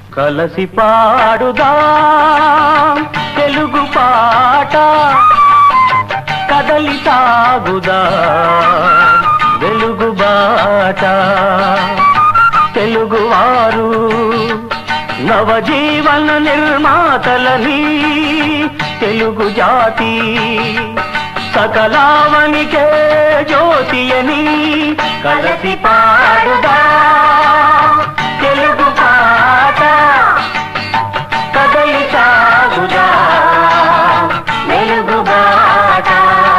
కలసి పాడుదా తెలుగు పాట కదలి సాగుదా వెలుగు బాట తెలుగువారు నవజీవన నిర్మాతలని తెలుగు జాతి సకలావనికే జ్యోతియని కలసి పాడుదా తెలుగు పాట కదలి సాగుదా వెలుగు బాట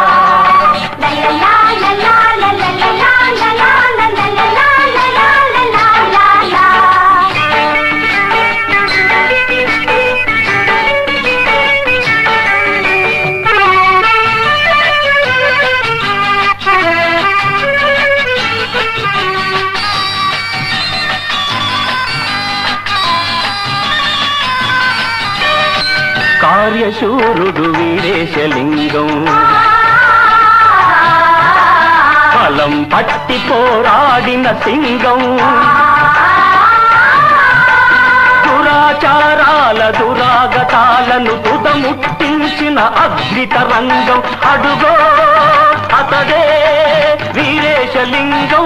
కార్యశూరుడు వీరేశలింగం ఫలం పట్టి పోరాడిన సింగం దురాచారాల దురాగతాలను తుదముట్టించిన అద్భుత రంగం అడుగో అతడే వీరేశలింగం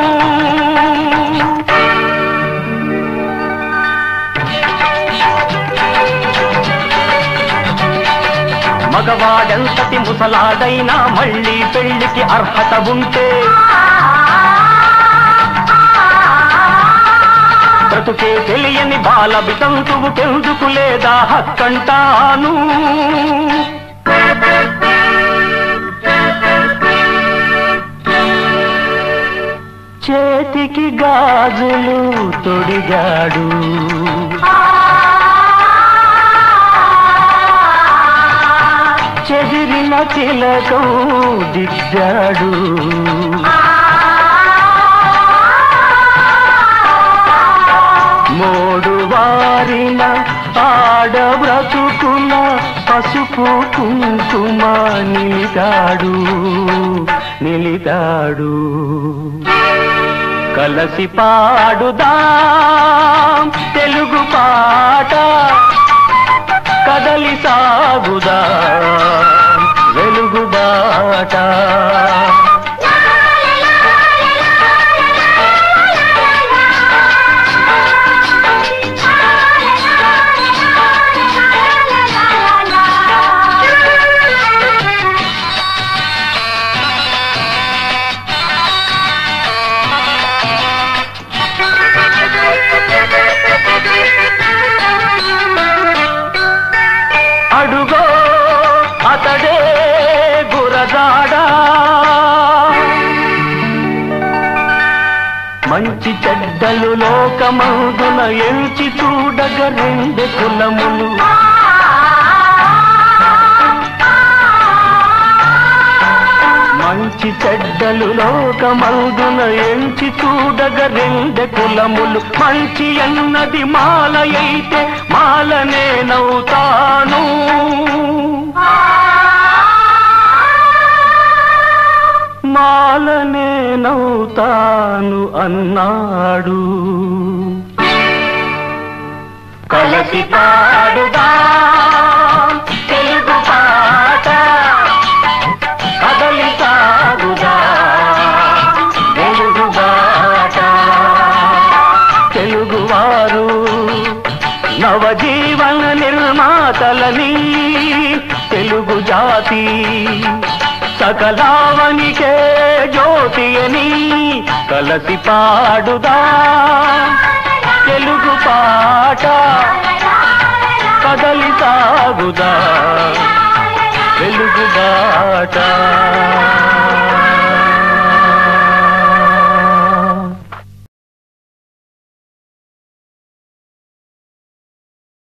మగవాడెంతటి ముసలాడైనా మళ్ళీ పెళ్లికి అర్హత ఉంటే బ్రతుకే తెలియని బాల వితంతువు కెందుకు లేదా హక్కంటాను చేతికి గాజులు తొడిగాడు చెదిరిన తిలకం దిద్దాడు మోడు వారిన ఆడ బ్రతుకున పసుపు కుంకుమ నిలిదాడు నిలిదాడు కలసి పాడుదా తెలుగు పాట కదలి సాగుదా వెలుగు బాట అడుగో అతడే గురజాడా మంచి చెడ్డలు లోకమందున ఎంచి చూడగ రెండు కులములు మంచి చెడ్డలు లోకమందున ఎంచి చూడగ రెండు కులములు మంచి అన్నది మాల అయితే మాలనే నవ్వుతాను మాలనే నవ్వుతాను అన్నాడు కలసి పాడుదా తెలుగు పాట కదలి సాగుదా వెలుగు బాట తెలుగువారు నవజీవన నిర్మాతలని తెలుగు జాతి సకలావనికే జ్యోతి అని కలసి పాడుదా తెలుగు పాట కదలి సాగుదా వెలుగు బాట